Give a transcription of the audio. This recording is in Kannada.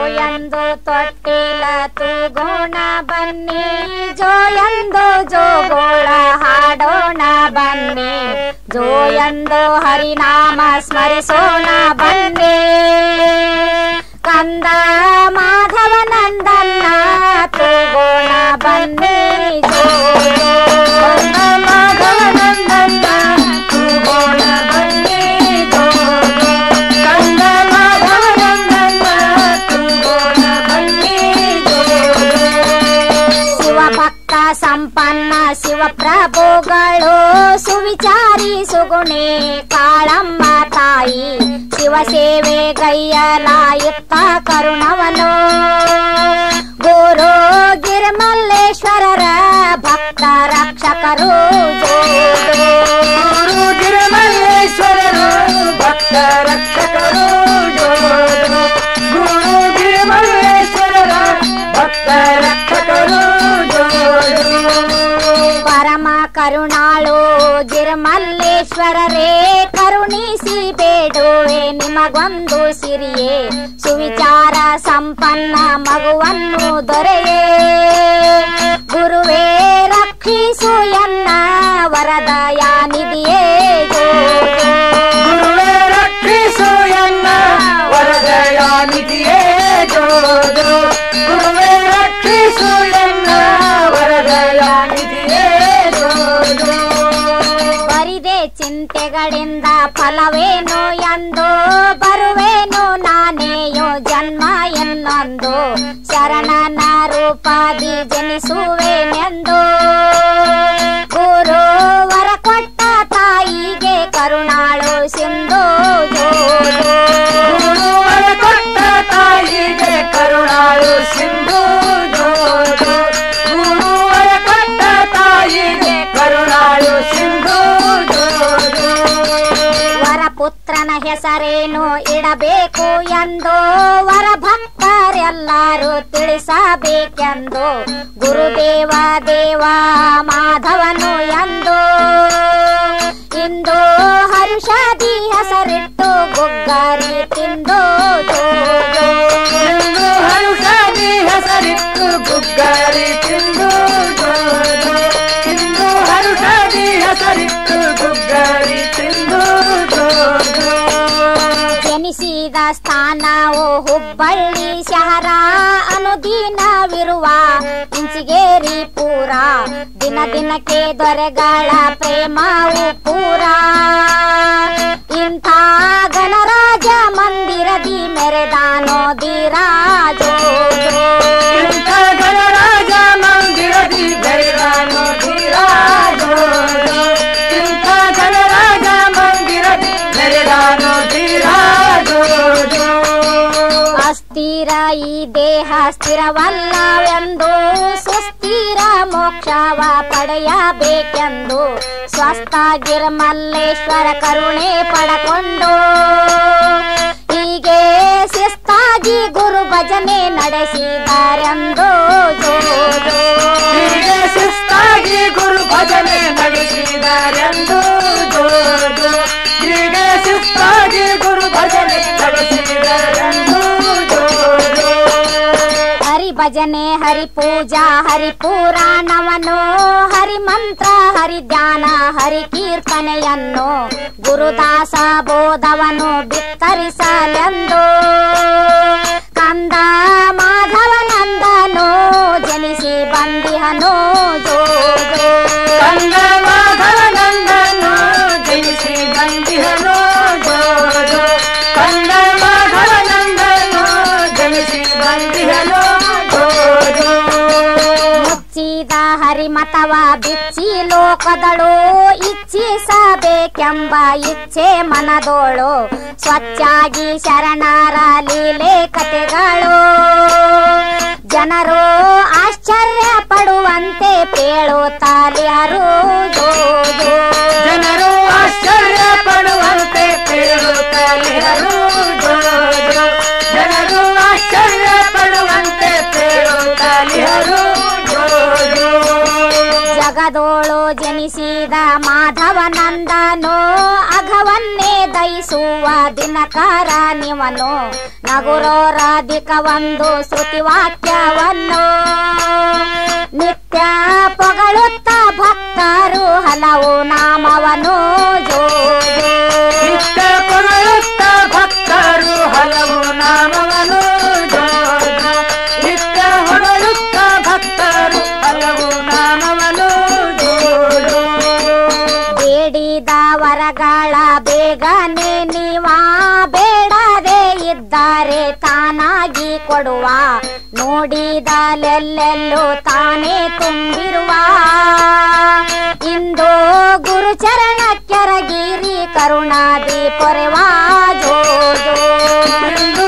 ಎಂದು ತೊಟ್ಟಿಲ ತೂಗೋಣ ಬನ್ನಿ ಜೋ ಎಂದು ಜೋಗೋಳ ಹಾಡೋಣ ಬನ್ನಿ ಜೋ ಎಂದು ಹರಿನಾಮ ಸ್ಮರಿಸೋಣ ಬನ್ನಿ ಕಂದ ಮಾಧವ ನಂದನ್ನ ತೂಗೋಣ ಬನ್ನಿ ಜೋ ಕಂದ ಮಾಧವ ನಂದನ್ನ ತೂಗೋಣ ಬನ್ನಿ ಜೋ ಕಂದ ಮಾಧವ ನಂದನ್ನ ತೂಗೋಣ ಬನ್ನಿ ಜೋ ಶಿವ ಭಕ್ತ ಸಂಪನ್ನ ಶಿವ ಪ್ರಭುಗಳು ಸುವಿಚಾರಿ ಸುಗುಣೆ ಕಾಳಮ್ಮ ತಾಯಿ ಶಿವ ಸೇವೆ ಗೈಯಲಾಯುತ್ತ ಕರುಣವನು ಗುರು ಗಿರಿಮಲ್ಲೇಶ್ವರರ ಭಕ್ತ ರಕ್ಷಕರು ಗುರು ಗಿರಿಮಲ್ಲೇಶ್ವರರು ಭಕ್ತ ರಕ್ಷಕರು ಗುರು ಗಿರಿಮಲ್ಲೇಶ್ವರರ ಭಕ್ತ ರಕ್ಷಕರು ಪರಮ ಕರುಣಾಳು ಗಿರಿಮಲ್ಲೇಶ್ವರರೇ ಕರುಣಿಸಿ ಬೇಡುವೆ ನಿಮಗೊಂದು ಸಿರಿಯೇ ಸುವಿಚಾರ ಸಂಪನ್ನ ಮಗುವನ್ನು ದೊರೆಯೇ ಗುರುವೇ ರಕ್ಷಿಸು ಎನ್ನ ವರದಯಾನಿಧಿಯೇ ಗುರುವೇ ರಕ್ಷಿಸು ಎನ್ನ ವರದಯಾನಿಧಿಯೇ ಗುರುವೇ ರಕ್ಷಿಸು ಎನ್ನ ವರದಯಾನಿಧಿಯೇ ಬರಿದೆ ಚಿಂತೆಗಳಿಂದ ಫಲವೇನು ಎಂದು ಬರುವೇನು ನಾನೇಯೋ ಜನ್ಮ ಎನ್ನೊಂದು ಶರಣನ ರೂಪಾದಿ ಜನಿಸುವೇನೆಂದು ಗುರು ವರ ಕೊಟ್ಟ ತಾಯಿಗೆ ಕರುಣಾಳು ಸಿಂಧು ಗುರು ವರ ಕೊಟ್ಟ ತಾಯಿಗೆ ಕರುಣಾಳು ಸಿಂಧು ಗುರು ವರ ಕೊಟ್ಟ ತಾಯಿಗೆ ಕರುಣಾಳು ಸಿಂಧು ವರಪುತ್ರನ ಹೆಸರೇನು ಇಡಬೇಕು ಎಂದು ವರ ಭಕ್ತರೆಲ್ಲರೂ ತಿಳಿಸಬೇಕೆಂದು ಗುರುದೇವ ದೇವ ಮಾಧವನು ಎಂದು ಇಂದು ಹರುಷದಿ ಹೆಸರಿಟ್ಟು ಗುಗ್ಗರಿ ತಿಂದು ಇಂದು ಹರುಷದಿ ಹೆಸರಿಟ್ಟು ಗುಗ್ಗರಿ ತಿಂದು ಇಂದು ಹರುಷದಿ ಹೆಸರಿಟ್ಟು ಗುಗ್ಗರಿ ತಿಂದು ಜನಿಸಿದ ಸ್ಥಾನವು ಹುಬ್ಬಳ್ಳಿ ಶಹರ ಅನುದಿನವಿರುವ ಇಂಚಿಗೇರಿ ಪೂರ ದಿನ ದಿನಕ್ಕೆ ದೊರೆಗಳ ಪ್ರೇಮವು ಪೂರ ಇಂಥ ಗಣರಾಜ ಮಂದಿರದಿ ಮೆರೆದಾನೋ ಧೀರಾಜೋ ಇಂಥ ಗಣರಾಜ ಮಂದಿರದಿ ಮೆರೆದಾನೋ ಧೀರಾಜೋ ಇಂಥ ಗಣರಾಜ ಮಂದಿರದಿ ಮೆರೆದಾನೋ ಧೀರಾಜೋ ಅಸ್ಥಿರ ಈ ದೇಹ ಸ್ಥಿರವಲ್ಲವೆಂದು ಸುಸ್ಥಿರ ಮೋಕ್ಷವ ಪಡೆಯಬೇಕೆಂದು ಸ್ವಸ್ಥ ಗಿರ್ಮಲ್ಲೇಶ್ವರ ಕರುಣೆ ಪಡಕೊಂಡು ಹೀಗೆ ಶಿಸ್ತಾಗಿ ಗುರು ಭಜನೆ ನಡೆಸಿದಾರೆಂದು ಹೀಗೆ ಶಿಸ್ತಾಗಿ ಗುರು ಭಜನೆ ನಡೆಸಿದಾರೆಂದು ಹೀಗೆ ಶಿಸ್ತಾಗಿ ಗುರು ಭಜನೆ ನಡೆಸಿದಾರೆಂದು ಹರಿ ಭಜನೆ ಹರಿ ಪೂಜಾ ಹರಿ ಪುರಾಣವನ್ನು ಹರಿ ಮಂತ್ರ ಹರಿ ಧ್ಯಾನ ಹರಿ ಕೀರ್ತನೆಯನ್ನು ಗುರುದಾಸ ಬೋಧವನ್ನು ಬಿತ್ತರಿಸಲೆಂದು ಕಂದ ಮಾಧವನಂದನು ಜನಿಸಿ ಬಂದಿಹನು ಜೋ ಜೋ. ಕಂದ ಮಾಧವನಂದನು ಜನಿಸಿ ಬಂದಿಹನು ಜೋ ಜೋ. ಕಂದ ಮಾಧವನಂದನು ಜನಿಸಿ ಬಂದಿಹನು ಜೋ ಜೋ. ಮುಚ್ಚಿದ ಹರಿಮತವ ಬಿಚ್ಚಿ ಲೋಕದಳು ಇಚ್ಛಿಸಬೇಕೆಂಬ ಇಚ್ಛೆ ಮನದೋಳು ಸ್ವಚ್ಛಾಗಿ ಶರಣರ ಲೀಲೆ ಕತೆಗಳು ಜನರು ಆಶ್ಚರ್ಯ ಪಡುವಂತೆ ಪೇಳುತ್ತಾಲಿಯರು ಜನರು ಆಶ್ಚರ್ಯ ಪಡುವಂತೆ ಪೇಳುತ್ತಾಲಿಯರು ಜನರು ಆಶ್ಚರ್ಯ ಪಡುವಂತೆ ಪೇಳುತ್ತಾಲಿಯರು ಜಗದೋಳು ಜನಿಸಿದ ಮಾಧವನಂದನು ಅಘವನ್ನೇ ಬಯಸುವ ದಿನಕಾರ ನಿವನು ನಗುರೋರಾಧಿಕ ಒಂದು ಶ್ರುತಿ ವಾಕ್ಯವನ್ನು ನಿತ್ಯ ಪೊಗಳುತ್ತ ಭಕ್ತರು ಹಲವು ನಾಮವನು ಜೋ ಜೋ. ನಿತ್ಯ ಕೊರಳುತ್ತ ಭಕ್ತರು ಹಲವು ನಾಮವನು ಜೋ ಜೋ. ನಿತ್ಯ ಹೊರಳುತ್ತ ಭಕ್ತರು ಹಲವು ನಾಮವನು ಜೋ ಜೋ. ಬೇಡಿದ ವರಗಳ ಬೇಗನೆ ನೀವ ಬೇಡದೆ ಇದ್ದಾರೆ ತಾನಾಗಿ ಕೊಡುವ ನೋಡಿದಲೆಲ್ಲೆಲ್ಲೂ ತಾನೇ ತುಂಬಿರುವ ಇಂದು ಗುರುಚರಣ ಕೆರಗಿರಿ ಕರುಣಾದಿ ಪೊರೆವಾ ಜೋ ಜೋ. ಇಂದು